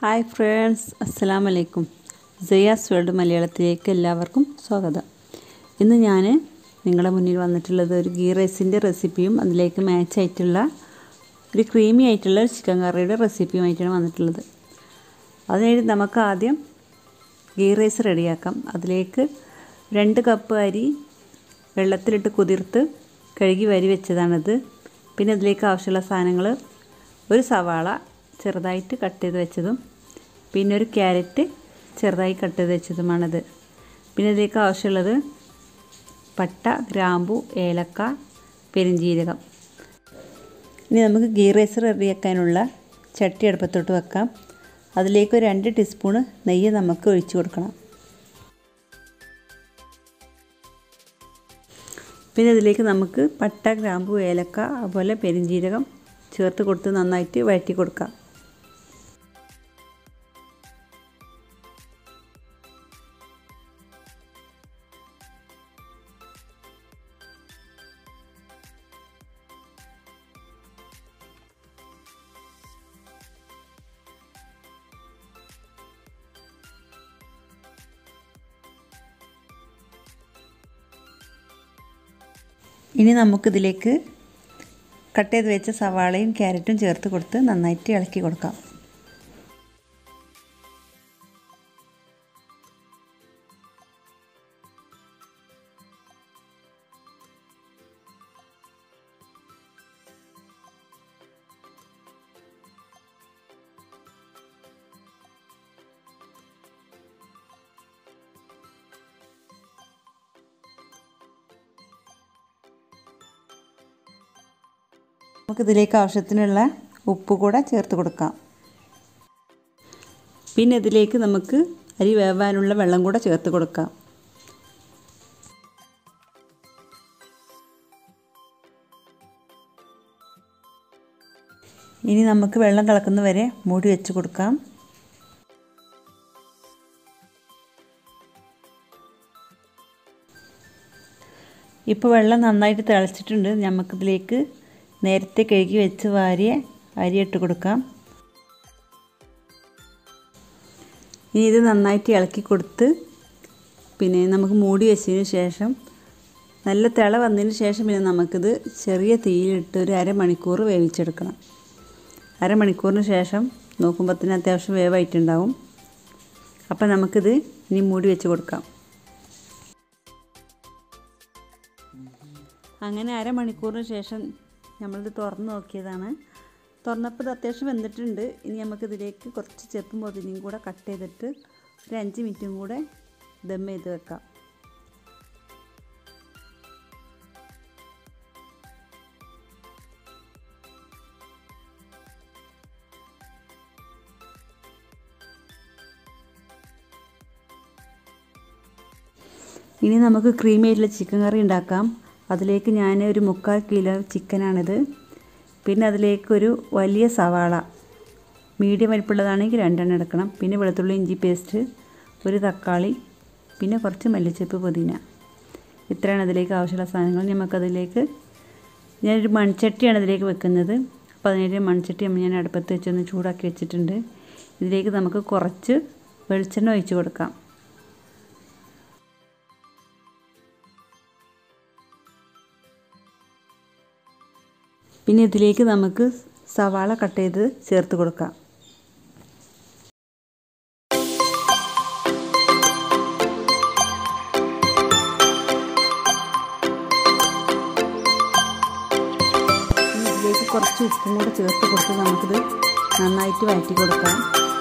hi friends അസ്സലാമു അലൈക്കും Jaya's world മലയാളത്തിലേക്ക് എല്ലാവർക്കും സ്വാഗതം ഇന്ന് ഞാൻ നിങ്ങളുടെ മുന്നിൽ വന്നിട്ടുള്ളത് ഒരു ഗീ റൈസിൻ്റെ റെസിപ്പിയും അതിലേക്ക് മാച്ച് ആയിട്ടുള്ള ഒരു ക്രീമി ആയിട്ടുള്ള ചിക്കൻ കറിയുടെ റെസിപ്പിയുമായിട്ടാണ് വന്നിട്ടുള്ളത് അതിനായിട്ട് നമുക്ക് ആദ്യം ഗീ റൈസ് റെഡിയാക്കാം അതിലേക്ക് രണ്ട് കപ്പ് അരി വെള്ളത്തിലിട്ട് കുതിർത്ത് കഴുകി വരി വെച്ചതാണിത് പിന്നെ അതിലേക്ക് ആവശ്യമുള്ള സാധനങ്ങൾ ഒരു സവാള ചെറുതായിട്ട് കട്ട് ചെയ്ത് വെച്ചതും പിന്നെ ഒരു ക്യാരറ്റ് ചെറുതായി കട്ട് ചെയ്ത് വെച്ചതുമാണിത് പിന്നെ ഇതിലേക്ക് ആവശ്യമുള്ളത് പട്ട ഗ്രാമ്പു ഏലക്ക പെരിഞ്ജീരകം ഇനി നമുക്ക് ഗീ റൈസ് റെഡിയാക്കാനുള്ള ചട്ടി അടുപ്പത്തോട്ട് വെക്കാം അതിലേക്ക് ഒരു രണ്ട് ടീസ്പൂണ് നെയ്യ് നമുക്ക് ഒഴിച്ചു കൊടുക്കണം പിന്നെ ഇതിലേക്ക് നമുക്ക് പട്ട ഗ്രാമ്പു ഏലക്ക അതുപോലെ പെരിഞ്ജീരകം ചേർത്ത് കൊടുത്ത് നന്നായിട്ട് വഴറ്റി കൊടുക്കാം ഇനി നമുക്കിതിലേക്ക് കട്ട് ചെയ്ത് വെച്ച സവാളയും ക്യാരറ്റും ചേർത്ത് കൊടുത്ത് നന്നായിട്ട് ഇളക്കി കൊടുക്കാം നമുക്കിതിലേക്ക് ആവശ്യത്തിനുള്ള ഉപ്പ് കൂടെ ചേർത്ത് കൊടുക്കാം പിന്നെ ഇതിലേക്ക് നമുക്ക് അരി വേവാനുള്ള വെള്ളം കൂടെ ചേർത്ത് കൊടുക്കാം ഇനി നമുക്ക് വെള്ളം തിളക്കുന്ന വരെ മൂടി വെച്ച് കൊടുക്കാം ഇപ്പോൾ വെള്ളം നന്നായിട്ട് തിളച്ചിട്ടുണ്ട് നമുക്കിതിലേക്ക് നേരത്തെ കഴുകി വെച്ച് വാരിയ അരി ഇട്ട് കൊടുക്കാം ഇനി ഇത് നന്നായിട്ട് ഇളക്കി കൊടുത്ത് പിന്നെ നമുക്ക് മൂടി വെച്ചതിന് ശേഷം നല്ല തിള വന്നതിന് ശേഷം പിന്നെ നമുക്കിത് ചെറിയ തീയിലിട്ട് ഒരു അരമണിക്കൂർ വേവിച്ചെടുക്കണം അരമണിക്കൂറിന് ശേഷം നോക്കുമ്പോഴത്തേന് അത്യാവശ്യം വേവായിട്ടുണ്ടാവും അപ്പം നമുക്കിത് ഇനി മൂടി വെച്ച് കൊടുക്കാം അങ്ങനെ അരമണിക്കൂറിന് ശേഷം നമ്മളിത് തുറന്ന് നോക്കിയതാണ് തുറന്നപ്പോൾ ഇത് അത്യാവശ്യം വെന്തിട്ടുണ്ട് ഇനി നമുക്കിതിലേക്ക് കുറച്ച് ചെപ്പും പൊതിനയും കൂടെ കട്ട് ചെയ്തിട്ട് ഒരു അഞ്ച് മിനിറ്റും കൂടെ ദം ചെയ്ത് വെക്കാം ഇനി നമുക്ക് ക്രീമി ആയിട്ടുള്ള ചിക്കൻ കറി ഉണ്ടാക്കാം അതിലേക്ക് ഞാൻ ഒരു മുക്കാൽ കിലോ ചിക്കനാണിത് പിന്നെ അതിലേക്ക് ഒരു വലിയ സവാള മീഡിയം വലിപ്പമുള്ളതാണെങ്കിൽ രണ്ടെണ്ണം എടുക്കണം പിന്നെ വെളുത്തുള്ളി ഇഞ്ചി പേസ്റ്റ് ഒരു തക്കാളി പിന്നെ കുറച്ച് മല്ലിച്ചപ്പ് പുതിന ഇത്രയാണ് അതിലേക്ക് ആവശ്യമുള്ള സാധനങ്ങൾ നമുക്കതിലേക്ക് ഞാനൊരു മൺചട്ടിയാണ് ഇതിലേക്ക് വെക്കുന്നത് അപ്പോൾ അതിനൊരു മൺചട്ടി ഞാൻ അടുപ്പത്ത് വെച്ചൊന്ന് ചൂടാക്കി വെച്ചിട്ടുണ്ട് ഇതിലേക്ക് നമുക്ക് കുറച്ച് വെളിച്ചെണ്ണ ഒഴിച്ച് കൊടുക്കാം പിന്നെ ഇതിലേക്ക് നമുക്ക് സവാള കട്ട് ചെയ്ത് ചേർത്ത് കൊടുക്കാം ഇതിലേക്ക് കുറച്ച് ഉപ്പും കൂടെ ചേർത്ത് കൊടുത്ത് നമുക്കിത് നന്നായിട്ട് വഴറ്റി കൊടുക്കാം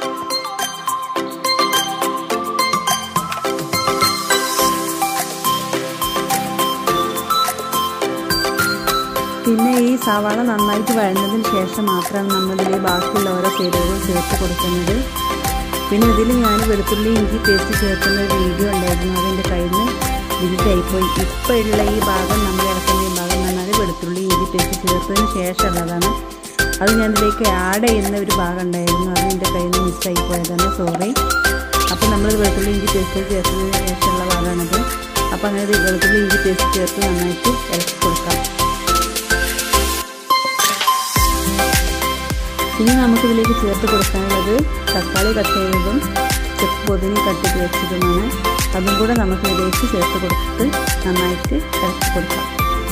പിന്നെ ഈ സവാള നന്നായിട്ട് വഴന്നതിന് ശേഷം മാത്രമാണ് നമ്മളിതിൽ ബാക്കിയുള്ള ഓരോ ചേരുവകൾ ചേർത്ത് കൊടുക്കുന്നത് പിന്നെ ഇതിൽ ഞാൻ വെളുത്തുള്ളി ഇഞ്ചി പേസ്റ്റ് ചേർക്കുന്ന ഒരു വീഡിയോ ഉണ്ടായിരുന്നു അതെൻ്റെ കയ്യിൽ നിന്ന് ഡിജിറ്റായിപ്പോയി ഇപ്പോൾ ഉള്ള ഈ ഭാഗം നമ്മൾ ഇറക്കുന്ന ഈ ഭാഗം എന്ന് പറഞ്ഞാൽ വെളുത്തുള്ളി ഇഞ്ചി പേസ്റ്റ് ചേർത്തതിന് ശേഷമുള്ളതാണ് അത് ഞാൻ ഇതിലേക്ക് ആഡ് ചെയ്യുന്ന ഒരു ഭാഗം ഉണ്ടായിരുന്നു അത് എൻ്റെ കയ്യിൽ നിന്ന് മിസ്സായി പോയതാണ് സോറി അപ്പോൾ നമ്മൾ വെളുത്തുള്ളി ഇഞ്ചി പേസ്റ്റ് ചേർത്തതിന് ശേഷമുള്ള ഭാഗമാണത് അപ്പോൾ അങ്ങനെ വെളുത്തുള്ളി ഇഞ്ചി പേസ്റ്റ് ചേർത്ത് നന്നായിട്ട് ഇളക്കി കൊടുക്കാം ഇനി നമുക്കിതിലേക്ക് ചേർത്ത് കൊടുക്കാനുള്ളത് തക്കാളി കട്ട് ചെയ്തതും ചെപ്പ് പൊതിനി കട്ട് ചെയ്ത് വെച്ചതുമാണ് അതും കൂടെ നമുക്ക് ഇതിലേക്ക് ചേർത്ത് കൊടുത്തിട്ട് നന്നായിട്ട് ഇറക്കി കൊടുക്കാം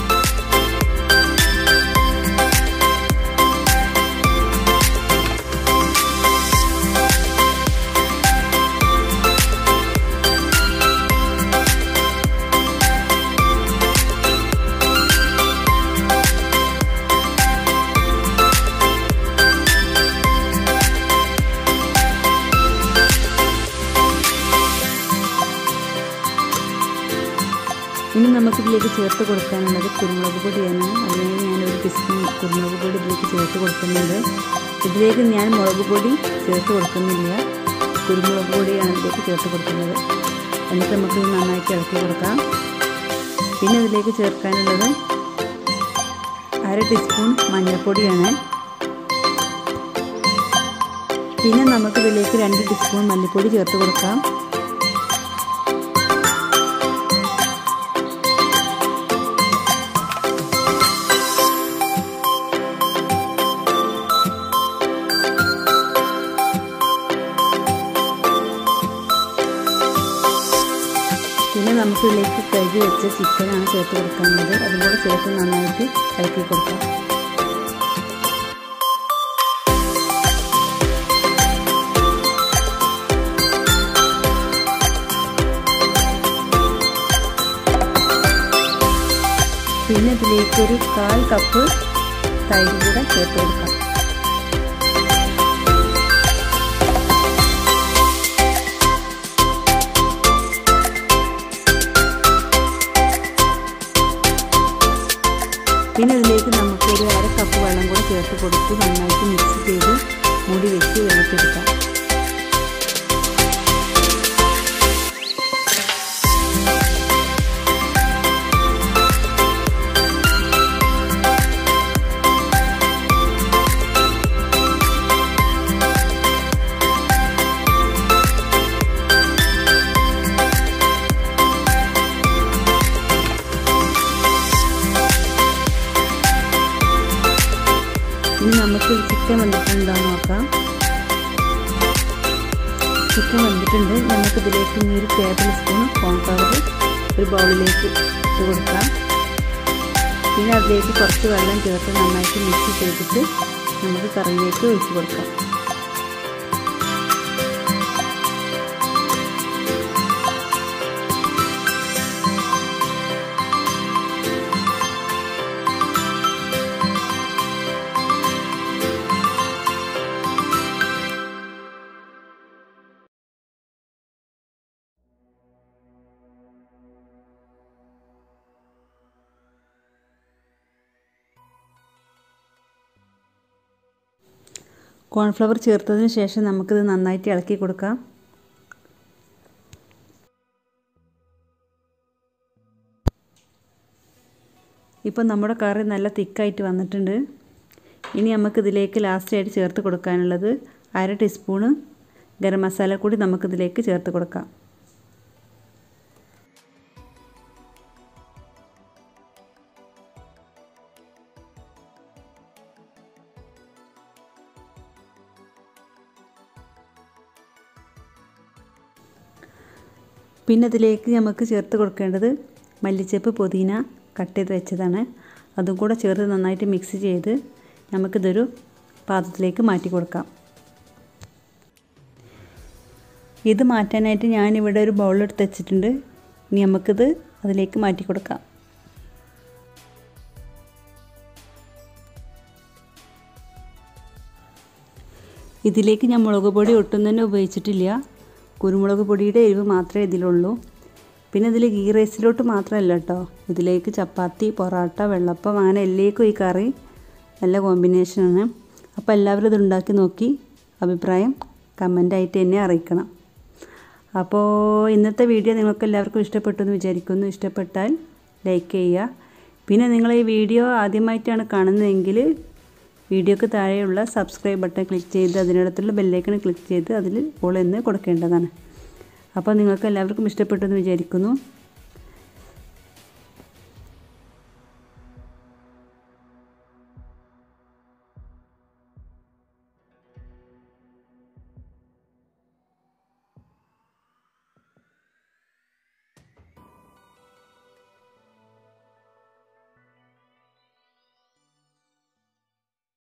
ഇനി നമുക്കിതിലേക്ക് ചേർത്ത് കൊടുക്കാനുള്ളത് കുരുമുളക് പൊടിയാണ് അതിനായി ഞാനൊരു ടീസ്പൂൺ കുരുമുളക് പൊടി ഇതിലേക്ക് ചേർത്ത് കൊടുക്കുന്നുണ്ട് ഇതിലേക്ക് ഞാൻ മുളക് പൊടി ചേർത്ത് കൊടുക്കുന്നില്ല കുരുമുളക് പൊടിയാണ് ഇതിലേക്ക് ചേർത്ത് കൊടുക്കുന്നത് എന്നിട്ട് നമുക്ക് ഇത് നന്നായിട്ട് ഇളക്കി കൊടുക്കാം പിന്നെ ഇതിലേക്ക് ചേർക്കാനുള്ളത് അര ടീസ്പൂൺ മഞ്ഞൾപ്പൊടിയാണ് പിന്നെ നമുക്കിതിലേക്ക് രണ്ട് ടീസ്പൂൺ മല്ലിപ്പൊടി ചേർത്ത് കൊടുക്കാം പിന്നെ നമുക്ക് ഇതിലേക്ക് കഴുകി വെച്ച ചിക്കനാണ് ചേർത്ത് കൊടുക്കാനുള്ളത് അതും കൂടെ ചേർത്ത് നന്നായിട്ട് ഇളക്കി കൊടുക്കാം പിന്നെ ഇതിലേക്ക് ഒരു കാൽ കപ്പ് തൈര് കൂടെ ചേർത്ത് കൊടുക്കാം പിന്നെ ഇതിലേക്ക് നമുക്ക് ഒരു അര കപ്പ് വെള്ളം കൂടെ ചേർത്ത് കൊടുത്ത് നന്നായിട്ട് മിക്സ് ചെയ്ത് മൂടി വെച്ച് വേവിച്ചെടുക്കാം ഇനി നമുക്ക് ചിക്കൻ വെന്തിട്ടുണ്ടോ എന്ന് നോക്കാം ചിക്കൻ വെന്തിട്ടുണ്ട് നമുക്ക് ഇതിലേക്ക് ഇനി ഒരു ടേബിൾ സ്പൂൺ കോൺഫ്ലവർ ഒരു ബൗളിലേക്ക് ഇട്ട് കൊടുക്കാം പിന്നെ അതിലേക്ക് കുറച്ച് വെള്ളം ചേർത്ത് നന്നായിട്ട് മിക്സ് ചെയ്തിട്ട് നമുക്ക് കറിയിലേക്ക് ഒഴിച്ച് കൊടുക്കാം കോൺഫ്ലവർ ചേർത്തതിന് ശേഷം നമുക്കിത് നന്നായിട്ട് ഇളക്കി കൊടുക്കാം ഇപ്പോൾ നമ്മുടെ കറി നല്ല തിക്കായിട്ട് വന്നിട്ടുണ്ട് ഇനി നമുക്കിതിലേക്ക് ലാസ്റ്റായിട്ട് ചേർത്ത് കൊടുക്കാനുള്ളത് അര ടീസ്പൂണ് ഗരം മസാല കൂടി നമുക്കിതിലേക്ക് ചേർത്ത് കൊടുക്കാം പിന്നെ അതിലേക്ക് നമുക്ക് ചേർത്ത് കൊടുക്കേണ്ടത് മല്ലിച്ചപ്പ് പുതിന കട്ട് ചെയ്ത് വെച്ചതാണ് അതും കൂടെ ചേർത്ത് നന്നായിട്ട് മിക്സ് ചെയ്ത് നമുക്കിതൊരു പാത്രത്തിലേക്ക് മാറ്റി കൊടുക്കാം ഇത് മാറ്റാനായിട്ട് ഞാനിവിടെ ഒരു ബൗളെടുത്ത് വെച്ചിട്ടുണ്ട് ഇനി നമുക്കിത് അതിലേക്ക് മാറ്റി കൊടുക്കാം ഇതിലേക്ക് ഞാൻ മുളക് പൊടി ഒട്ടും തന്നെ ഉപയോഗിച്ചിട്ടില്ല കുരുമുളക് പൊടിയുടെ എരിവ് മാത്രമേ ഇതിലുള്ളൂ പിന്നെ ഇതിൽ ഗീ റൈസിലോട്ട് മാത്രമല്ല കേട്ടോ ഇതിലേക്ക് ചപ്പാത്തി പൊറോട്ട വെള്ളപ്പം അങ്ങനെ എല്ലാവർക്കും ഈ കറി നല്ല കോമ്പിനേഷനാണ് അപ്പോൾ എല്ലാവരും ഇത് ഉണ്ടാക്കി നോക്കി അഭിപ്രായം കമൻ്റായിട്ട് എന്നെ അറിയിക്കണം അപ്പോൾ ഇന്നത്തെ വീഡിയോ നിങ്ങൾക്ക് എല്ലാവർക്കും ഇഷ്ടപ്പെട്ടു എന്ന് വിചാരിക്കുന്നു ഇഷ്ടപ്പെട്ടാൽ ലൈക്ക് ചെയ്യുക പിന്നെ നിങ്ങൾ ഈ വീഡിയോ ആദ്യമായിട്ടാണ് കാണുന്നതെങ്കിൽ വീഡിയോക്ക് താഴെയുള്ള സബ്സ്ക്രൈബ് ബട്ടൺ ക്ലിക്ക് ചെയ്ത് അതിനടുത്തുള്ള ബെല്ലൈക്കൺ ക്ലിക്ക് ചെയ്ത് അതിൽ ഓൾ എന്ന് കൊടുക്കേണ്ടതാണ് അപ്പോൾ നിങ്ങൾക്ക് എല്ലാവർക്കും ഇഷ്ടപ്പെട്ടു എന്ന് വിചാരിക്കുന്നു